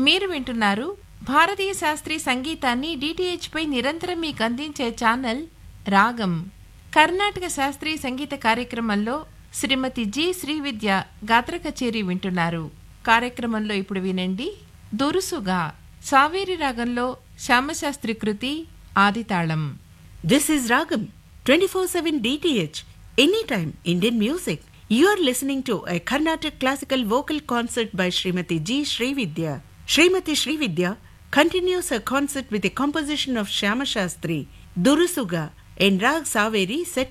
మీరు వింటున్నారు భారతీయ శాస్త్రీయ సంగీతాన్ని డిటిహెచ్ పై నిరంతరం మీకు అందించే ఛానల్ రాగం కర్ణాటక శాస్త్రీయ సంగీత కార్యక్రమంలో శ్రీమతి జి శ్రీవిద్య గాత్ర కచేరీ వింటున్నారు కార్యక్రమంలో ఇప్పుడు వినండి దురుసుగా సావేరి రాగంలో శ్యామశాస్త్రి కృతి ఆదితాళం This is Ragam 24/7 DTH Anytime Indian Music. You are listening to a Carnatic classical vocal concert by Srimati G. Srividya. Srimati Srividya continues her concert with a composition of Shyama Shastri, Durusuga, in Rag Saveri set